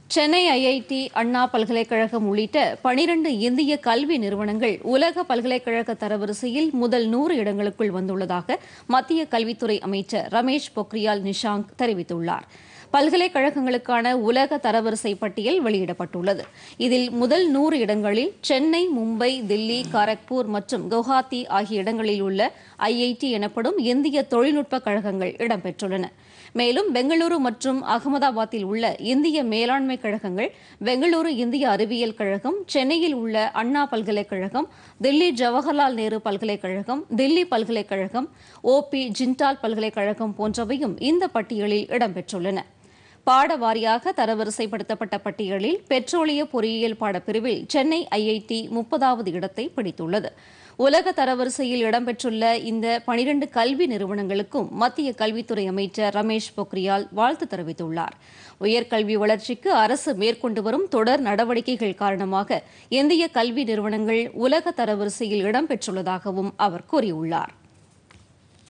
Chennai IIT அண்ணா பல்கலைக்கழகம் உள்ளிட்ட பனிரண்டு இந்திய கல்வி நிறுவனங்கள் உலக பல்கலைக்கழக தரவரிசையில் முதல் நூறு இடங்களுக்குள் வந்துள்ளதாக மத்திய கல்வித்துறை அமைச்சர் ரமேஷ் பொக்ரியால் நிஷாங்க் தெரிவித்துள்ளார் பல்கலைக்கழகங்களுக்கான உலக தரவரிசை பட்டியல் வெளியிடப்பட்டுள்ளது இதில் முதல் நூறு இடங்களில் சென்னை மும்பை தில்லி காரக்பூர் மற்றும் குவஹாத்தி ஆகிய இடங்களில் உள்ள ஐஐடி எனப்படும் இந்திய தொழில்நுட்ப கழகங்கள் இடம்பெற்றுள்ளன மேலும் பெங்களூரு மற்றும் அகமதாபாத்தில் உள்ள இந்திய மேலாண்மை கழகங்கள் பெங்களூரு இந்திய அறிவியல் கழகம் சென்னையில் உள்ள அண்ணா பல்கலைக்கழகம் தில்லி ஜவஹர்லால் நேரு பல்கலைக்கழகம் தில்லி பல்கலைக்கழகம் ஓபி ஜிண்டால் பல்கலைக்கழகம் போன்றவையும் இந்த பட்டியலில் இடம்பெற்றுள்ளன பாட வாரியாக தரவரிசைப்படுத்தப்பட்ட பட்டியலில் பெட்ரோலிய பொறியியல் பாடப்பிரிவில் சென்னை ஐஐடி முப்பதாவது இடத்தை பிடித்துள்ளது உலக தரவரிசையில் இடம்பெற்றுள்ள இந்த பனிரண்டு கல்வி நிறுவனங்களுக்கும் மத்திய கல்வித்துறை அமைச்சர் ரமேஷ் பொக்ரியால் வாழ்த்து தெரிவித்துள்ளார் உயர்கல்வி வளர்ச்சிக்கு அரசு மேற்கொண்டு வரும் தொடர் நடவடிக்கைகள் காரணமாக இந்திய கல்வி நிறுவனங்கள் உலக தரவரிசையில் இடம்பெற்றுள்ளதாகவும் அவர் கூறியுள்ளார்